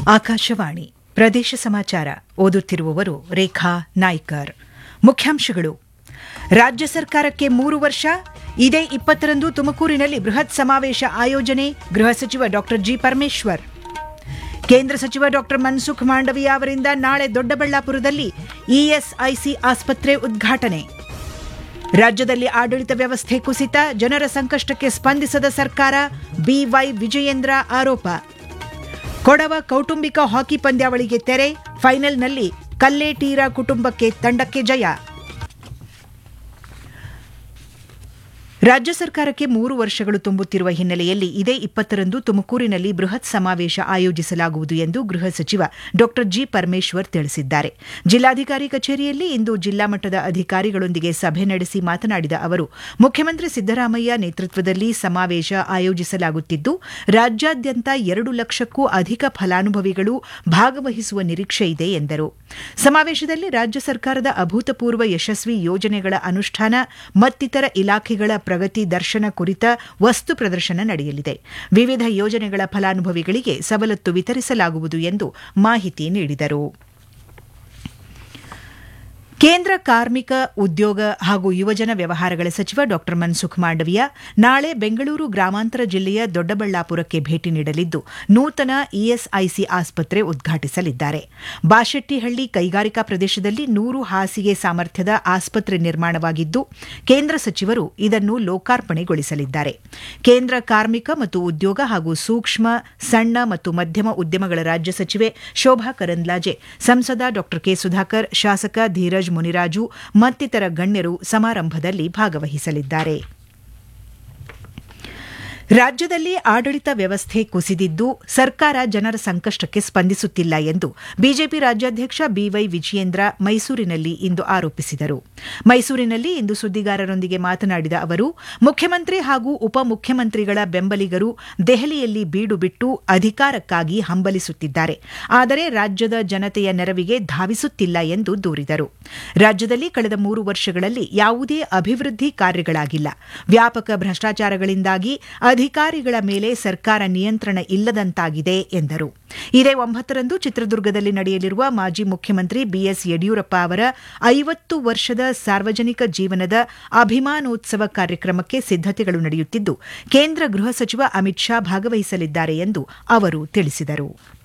ಆಕಾಶವಾಣಿ ಪ್ರದೇಶ ಸಮಾಚಾರ ಓದುತ್ತಿರುವವರು ರೇಖಾ ನಾಯ್ಕರ್ ಮುಖ್ಯಾಂಶಗಳು ರಾಜ್ಯ ಸರ್ಕಾರಕ್ಕೆ ಮೂರು ವರ್ಷ ಇದೇ ಇಪ್ಪತ್ತರಂದು ತುಮಕೂರಿನಲ್ಲಿ ಬೃಹತ್ ಸಮಾವೇಶ ಆಯೋಜನೆ ಗೃಹ ಸಚಿವ ಡಾ ಜಿ ಪರಮೇಶ್ವರ್ ಕೇಂದ್ರ ಸಚಿವ ಡಾ ಮನ್ಸುಖ್ ಮಾಂಡವಿಯಾ ಅವರಿಂದ ನಾಳೆ ದೊಡ್ಡಬಳ್ಳಾಪುರದಲ್ಲಿ ಇಎಸ್ಐಸಿ ಆಸ್ಪತ್ರೆ ಉದ್ಘಾಟನೆ ರಾಜ್ಯದಲ್ಲಿ ಆಡಳಿತ ವ್ಯವಸ್ಥೆ ಕುಸಿತ ಜನರ ಸಂಕಷ್ಟಕ್ಕೆ ಸ್ಪಂದಿಸದ ಸರ್ಕಾರ ಬಿವೈ ವಿಜಯೇಂದ್ರ ಆರೋಪ ಕೊಡವ ಕೌಟುಂಬಿಕ ಹಾಕಿ ಪಂದ್ಯಾವಳಿಗೆ ತೆರೆ ಫೈನಲ್ನಲ್ಲಿ ಕಲ್ಲೇಟೀರ ಕುಟುಂಬಕ್ಕೆ ತಂಡಕ್ಕೆ ಜಯ ರಾಜ್ಯ ಸರ್ಕಾರಕ್ಕೆ ಮೂರು ವರ್ಷಗಳು ತುಂಬುತ್ತಿರುವ ಹಿನ್ನೆಲೆಯಲ್ಲಿ ಇದೇ ಇಪ್ಪತ್ತರಂದು ತುಮಕೂರಿನಲ್ಲಿ ಬೃಹತ್ ಸಮಾವೇಶ ಆಯೋಜಿಸಲಾಗುವುದು ಎಂದು ಗೃಹ ಸಚಿವ ಡಾ ಜಿ ಪರಮೇಶ್ವರ್ ತಿಳಿಸಿದ್ದಾರೆ ಜಿಲ್ಲಾಧಿಕಾರಿ ಕಚೇರಿಯಲ್ಲಿ ಇಂದು ಜಿಲ್ಲಾ ಮಟ್ಟದ ಅಧಿಕಾರಿಗಳೊಂದಿಗೆ ಸಭೆ ನಡೆಸಿ ಮಾತನಾಡಿದ ಅವರು ಮುಖ್ಯಮಂತ್ರಿ ಸಿದ್ದರಾಮಯ್ಯ ನೇತೃತ್ವದಲ್ಲಿ ಸಮಾವೇಶ ಆಯೋಜಿಸಲಾಗುತ್ತಿದ್ದು ರಾಜ್ಯಾದ್ಯಂತ ಎರಡು ಲಕ್ಷಕ್ಕೂ ಅಧಿಕ ಫಲಾನುಭವಿಗಳು ಭಾಗವಹಿಸುವ ನಿರೀಕ್ಷೆ ಇದೆ ಎಂದರು ಸಮಾವೇಶದಲ್ಲಿ ರಾಜ್ಯ ಸರ್ಕಾರದ ಅಭೂತಪೂರ್ವ ಯಶಸ್ವಿ ಯೋಜನೆಗಳ ಅನುಷ್ಠಾನ ಮತ್ತಿತರ ಇಲಾಖೆಗಳ ಪ್ರಗತಿ ದರ್ಶನ ಕುರಿತ ವಸ್ತು ಪ್ರದರ್ಶನ ನಡೆಯಲಿದೆ ವಿವಿಧ ಯೋಜನೆಗಳ ಫಲಾನುಭವಿಗಳಿಗೆ ಸವಲತ್ತು ವಿತರಿಸಲಾಗುವುದು ಎಂದು ಮಾಹಿತಿ ನೀಡಿದರು ಕೇಂದ್ರ ಕಾರ್ಮಿಕ ಉದ್ಯೋಗ ಹಾಗೂ ಯುವಜನ ವ್ಯವಹಾರಗಳ ಸಚಿವ ಡಾ ಮನ್ಸುಖ್ ಮಾಂಡವಿಯಾ ನಾಳೆ ಬೆಂಗಳೂರು ಗ್ರಾಮಾಂತರ ಜಿಲ್ಲೆಯ ದೊಡ್ಡಬಳ್ಳಾಪುರಕ್ಕೆ ಭೇಟಿ ನೀಡಲಿದ್ದು ನೂತನ ಇಎಸ್ಐಸಿ ಆಸ್ಪತ್ರೆ ಉದ್ಘಾಟಿಸಲಿದ್ದಾರೆ ಬಾಶೆಟ್ಟಿಹಳ್ಳಿ ಕೈಗಾರಿಕಾ ಪ್ರದೇಶದಲ್ಲಿ ನೂರು ಹಾಸಿಗೆ ಸಾಮರ್ಥ್ಯದ ಆಸ್ಪತ್ರೆ ನಿರ್ಮಾಣವಾಗಿದ್ದು ಕೇಂದ್ರ ಸಚಿವರು ಇದನ್ನು ಲೋಕಾರ್ಪಣೆಗೊಳಿಸಲಿದ್ದಾರೆ ಕೇಂದ್ರ ಕಾರ್ಮಿಕ ಮತ್ತು ಉದ್ಯೋಗ ಹಾಗೂ ಸೂಕ್ಷ್ಮ ಸಣ್ಣ ಮತ್ತು ಮಧ್ಯಮ ಉದ್ಯಮಗಳ ರಾಜ್ಯ ಸಚಿವೆ ಶೋಭಾ ಕರಂದ್ಲಾಜೆ ಸಂಸದ ಡಾ ಕೆ ಸುಧಾಕರ್ ಶಾಸಕ ಧೀರಜ್ ಮುನಿರಾಜು ಮತ್ತಿತರ ಗಣ್ಯರು ಸಮಾರಂಭದಲ್ಲಿ ಭಾಗವಹಿಸಲಿದ್ದಾರೆ ರಾಜ್ಯದಲ್ಲಿ ಆಡಳಿತ ವ್ಯವಸ್ಥೆ ಕುಸಿದಿದ್ದು ಸರ್ಕಾರ ಜನರ ಸಂಕಷ್ಟಕ್ಕೆ ಸ್ಪಂದಿಸುತ್ತಿಲ್ಲ ಎಂದು ಬಿಜೆಪಿ ರಾಜ್ಯಾಧ್ಯಕ್ಷ ಬಿವೈ ವಿಜಯೇಂದ್ರ ಮೈಸೂರಿನಲ್ಲಿ ಇಂದು ಆರೋಪಿಸಿದರು ಮೈಸೂರಿನಲ್ಲಿ ಇಂದು ಸುದ್ದಿಗಾರರೊಂದಿಗೆ ಮಾತನಾಡಿದ ಅವರು ಮುಖ್ಯಮಂತ್ರಿ ಹಾಗೂ ಉಪಮುಖ್ಯಮಂತ್ರಿಗಳ ಬೆಂಬಲಿಗರು ದೆಹಲಿಯಲ್ಲಿ ಬೀಡು ಬಿಟ್ಟು ಅಧಿಕಾರಕ್ಕಾಗಿ ಹಂಬಲಿಸುತ್ತಿದ್ದಾರೆ ಆದರೆ ರಾಜ್ಯದ ಜನತೆಯ ನೆರವಿಗೆ ಧಾವಿಸುತ್ತಿಲ್ಲ ಎಂದು ದೂರಿದರು ರಾಜ್ಯದಲ್ಲಿ ಕಳೆದ ಮೂರು ವರ್ಷಗಳಲ್ಲಿ ಯಾವುದೇ ಅಭಿವೃದ್ಧಿ ಕಾರ್ಯಗಳಾಗಿಲ್ಲ ವ್ಯಾಪಕ ಭ್ರಷ್ಟಾಚಾರಗಳಿಂದಾಗಿ ಅಧಿಕಾರಿಗಳ ಮೇಲೆ ಸರ್ಕಾರ ನಿಯಂತ್ರಣ ಇಲ್ಲದಂತಾಗಿದೆ ಎಂದರು ಇದೇ ಒಂಬತ್ತರಂದು ಚಿತ್ರದುರ್ಗದಲ್ಲಿ ನಡೆಯಲಿರುವ ಮಾಜಿ ಮುಖ್ಯಮಂತ್ರಿ ಬಿಎಸ್ ಯಡಿಯೂರಪ್ಪ ಅವರ ಐವತ್ತು ವರ್ಷದ ಸಾರ್ವಜನಿಕ ಜೀವನದ ಅಭಿಮಾನೋತ್ಸವ ಕಾರ್ಯಕ್ರಮಕ್ಕೆ ಸಿದ್ದತೆಗಳು ನಡೆಯುತ್ತಿದ್ದು ಕೇಂದ್ರ ಗೃಹ ಸಚಿವ ಅಮಿತ್ ಶಾ ಭಾಗವಹಿಸಲಿದ್ದಾರೆ ಎಂದು ಅವರು ತಿಳಿಸಿದರು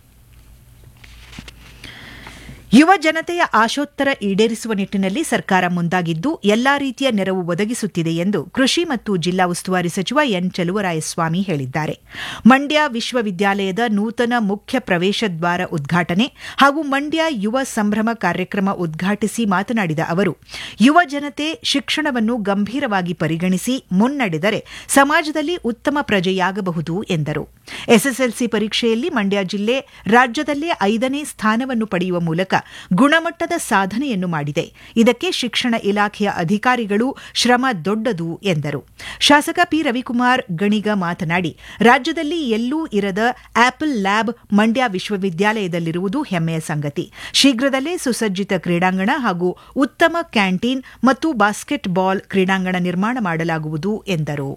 ಯುವ ಜನತೆಯ ಆಶೋತ್ತರ ಈಡೇರಿಸುವ ನಿಟ್ಟಿನಲ್ಲಿ ಸರ್ಕಾರ ಮುಂದಾಗಿದ್ದು ಎಲ್ಲಾ ರೀತಿಯ ನೆರವು ಒದಗಿಸುತ್ತಿದೆ ಎಂದು ಕೃಷಿ ಮತ್ತು ಜಿಲ್ಲಾ ಉಸ್ತುವಾರಿ ಸಚಿವ ಎನ್ ಚಲುವರಾಯಸ್ವಾಮಿ ಹೇಳಿದ್ದಾರೆ ಮಂಡ್ಯ ವಿಶ್ವವಿದ್ಯಾಲಯದ ನೂತನ ಮುಖ್ಯ ಪ್ರವೇಶ ದ್ವಾರ ಉದ್ಘಾಟನೆ ಹಾಗೂ ಮಂಡ್ಯ ಯುವ ಸಂಭ್ರಮ ಕಾರ್ಯಕ್ರಮ ಉದ್ಘಾಟಿಸಿ ಮಾತನಾಡಿದ ಅವರು ಯುವ ಜನತೆ ಶಿಕ್ಷಣವನ್ನು ಗಂಭೀರವಾಗಿ ಪರಿಗಣಿಸಿ ಮುನ್ನಡೆದರೆ ಸಮಾಜದಲ್ಲಿ ಉತ್ತಮ ಪ್ರಜೆಯಾಗಬಹುದು ಎಂದರು ಎಸ್ಎಸ್ಎಲ್ಸಿ ಪರೀಕ್ಷೆಯಲ್ಲಿ ಮಂಡ್ಯ ಜಿಲ್ಲೆ ರಾಜ್ಯದಲ್ಲೇ ಐದನೇ ಸ್ಥಾನವನ್ನು ಪಡೆಯುವ ಮೂಲಕ ಗುಣಮಟ್ಟದ ಸಾಧನೆಯನ್ನು ಮಾಡಿದೆ ಇದಕ್ಕೆ ಶಿಕ್ಷಣ ಇಲಾಖೆಯ ಅಧಿಕಾರಿಗಳು ಶ್ರಮ ದೊಡ್ಡದು ಎಂದರು ಶಾಸಕ ಪಿ ರವಿಕುಮಾರ್ ಗಣಿಗ ಮಾತನಾಡಿ ರಾಜ್ಯದಲ್ಲಿ ಎಲ್ಲೂ ಇರದ ಆಪಲ್ ಲ್ಯಾಬ್ ಮಂಡ್ಯ ವಿಶ್ವವಿದ್ಯಾಲಯದಲ್ಲಿರುವುದು ಹೆಮ್ಮೆಯ ಸಂಗತಿ ಶೀಘ್ರದಲ್ಲೇ ಸುಸಜ್ಜಿತ ಕ್ರೀಡಾಂಗಣ ಹಾಗೂ ಉತ್ತಮ ಕ್ಯಾಂಟೀನ್ ಮತ್ತು ಬಾಸ್ಕೆಟ್ ಬಾಲ್ ಕ್ರೀಡಾಂಗಣ ನಿರ್ಮಾಣ ಮಾಡಲಾಗುವುದು ಎಂದರು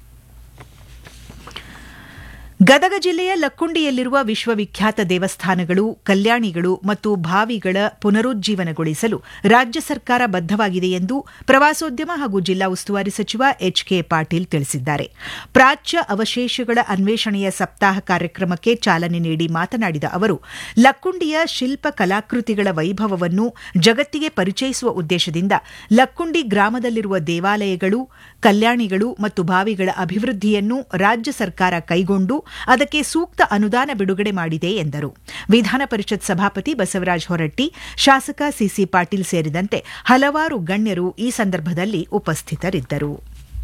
ಗದಗ ಜಿಲ್ಲೆಯ ಲಕ್ಕುಂಡಿಯಲ್ಲಿರುವ ವಿಶ್ವವಿಖ್ಯಾತ ದೇವಸ್ಥಾನಗಳು ಕಲ್ಯಾಣಿಗಳು ಮತ್ತು ಬಾವಿಗಳ ಪುನರುಜ್ಜೀವನಗೊಳಿಸಲು ರಾಜ್ಯ ಸರ್ಕಾರ ಬದ್ದವಾಗಿದೆ ಎಂದು ಪ್ರವಾಸೋದ್ಯಮ ಹಾಗೂ ಜಿಲ್ಲಾ ಉಸ್ತುವಾರಿ ಸಚಿವ ಎಚ್ ಕೆ ಪಾಟೀಲ್ ತಿಳಿಸಿದ್ದಾರೆ ಪ್ರಾಚ್ಯ ಅವಶೇಷಗಳ ಅನ್ವೇಷಣೆಯ ಸಪ್ತಾಹ ಕಾರ್ಯಕ್ರಮಕ್ಕೆ ಚಾಲನೆ ನೀಡಿ ಮಾತನಾಡಿದ ಅವರು ಲಕ್ಕುಂಡಿಯ ಶಿಲ್ಪ ಕಲಾಕೃತಿಗಳ ವೈಭವವನ್ನು ಜಗತ್ತಿಗೆ ಪರಿಚಯಿಸುವ ಉದ್ದೇಶದಿಂದ ಲಕ್ಕುಂಡಿ ಗ್ರಾಮದಲ್ಲಿರುವ ದೇವಾಲಯಗಳು ಕಲ್ಯಾಣಿಗಳು ಮತ್ತು ಬಾವಿಗಳ ಅಭಿವೃದ್ಧಿಯನ್ನು ರಾಜ್ಯ ಸರ್ಕಾರ ಕೈಗೊಂಡು ಅದಕ್ಕೆ ಸೂಕ್ತ ಅನುದಾನ ಬಿಡುಗಡೆ ಮಾಡಿದೆ ಎಂದರು ವಿಧಾನ ಪರಿಷತ್ ಸಭಾಪತಿ ಬಸವರಾಜ ಹೊರಟ್ಟಿ ಶಾಸಕ ಸಿಸಿ ಪಾಟೀಲ್ ಸೇರಿದಂತೆ ಹಲವಾರು ಗಣ್ಯರು ಈ ಸಂದರ್ಭದಲ್ಲಿ ಉಪಸ್ಥಿತರಿದ್ದರು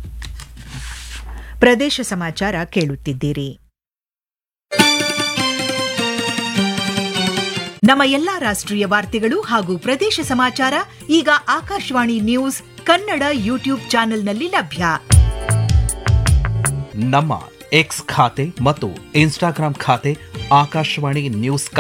ಪ್ರದೇಶ ಸಮಾಚಾರ ಕೇಳುತ್ತಿದ್ದೀರಿ ನಮ್ಮ ಎಲ್ಲಾ ರಾಷ್ಟ್ರೀಯ ವಾರ್ತೆಗಳು ಹಾಗೂ ಪ್ರದೇಶ ಸಮಾಚಾರ ಈಗ ಆಕಾಶವಾಣಿ ನ್ಯೂಸ್ ಕನ್ನಡ ಯೂಟ್ಯೂಬ್ ಚಾನೆಲ್ನಲ್ಲಿ ಲಭ್ಯ ನಮ್ಮ ಎಕ್ಸ್ ಖಾತೆ ಮತ್ತು ಇನ್ಸ್ಟಾಗ್ರಾಂ ಖಾತೆ ಆಕಾಶವಾಣಿ ನ್ಯೂಸ್